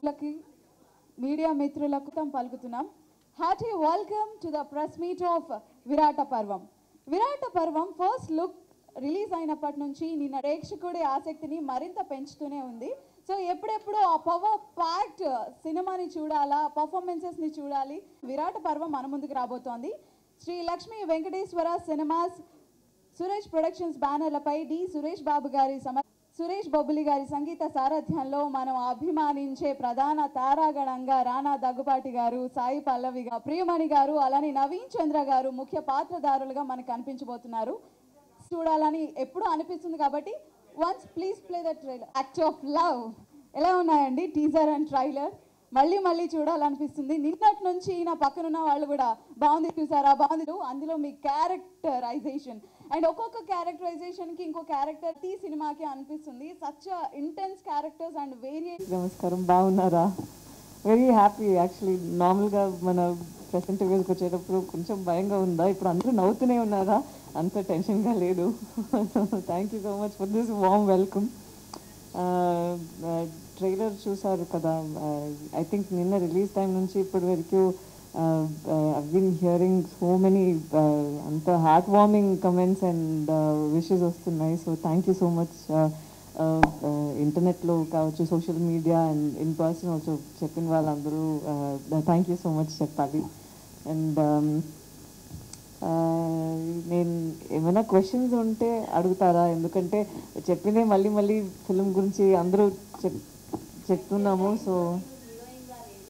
లకి మీడియా మిత్రులకు తం పలుకుతున్నాం hearty welcome to the press meet of Virata Parvam Virata పర్వం ఫస్ట్ లుక్ రిలీజ్ అయినప్పటి నుంచి నిన్న ప్రేక్షకుడి ఆసక్తిని మరింత పెంచుతూనే ఉంది సో ఎప్పుడెప్పుడు ఆ పవర్ ప్యాక్డ్ సినిమాని చూడాలా పర్ఫార్మెన్సెస్ని చూడాలి విరాట పర్వం మన ముందుకు రాబోతోంది శ్రీ లక్ష్మీ వెంకటేశ్వర సినిమాస్ సురేష్ ప్రొడక్షన్స్ బ్యానర్లపై డి సురేష్ బాబు గారి సమ సురేష్ బొబ్బులి గారి సంగీత సారథ్యంలో మనం అభిమానించే ప్రధాన తారాగణంగా రానా దగ్గుపాటి గారు సాయి పల్లవి గారు ప్రియమణి గారు అలానే నవీన్ చంద్ర గారు ముఖ్య పాత్రధారులుగా మనకు కనిపించబోతున్నారు చూడాలని ఎప్పుడూ అనిపిస్తుంది కాబట్టి once please play the trailer act of love ఎలా ఉన్నాయండి టీజర్ అండ్ ట్రైలర్ మళ్ళీ మళ్ళీ చూడాలనిపిస్తుంది నిన్నటి నుంచి నా పక్కన ఉన్న వాళ్ళు కూడా బాగుంది చూసారా బాగుంది అందులో మీ క్యారెక్టరైజేషన్ అండ్ ఒక్కొక్క క్యారెక్టరైజేషన్కి ఇంకో క్యారెక్టర్ టీ సినిమాకి అనిపిస్తుంది such intense characters and variate నమస్కారం బాగున్నారా వెరీ హ్యాపీ యాక్చువల్లీ నార్మల్గా మన ప్రెస్ ఇంటర్వ్యూస్కి వచ్చేటప్పుడు కొంచెం భయంగా ఉందా ఇప్పుడు అందరూ నవ్వుతూనే ఉన్నారా అంత టెన్షన్గా లేదు thank you so much for this warm welcome trailer చూసారు కదా ఐ థింక్ నిన్న రిలీజ్ టైం నుంచి ఇప్పటి వరకు I been hearing so many అంత heartwarming comments and wishes వస్తున్నాయి so thank you so much ఇంటర్నెట్లో కావచ్చు social media and in person also చెప్పిన వాళ్ళందరూ థ్యాంక్ యూ సో మచ్ చెప్పాలి అండ్ నేను ఏమైనా క్వశ్చన్స్ ఉంటే అడుగుతారా ఎందుకంటే చెప్పిందే మళ్ళీ మళ్ళీ ఫిలిం గురించి అందరూ చెప్ చెప్తున్నాము సో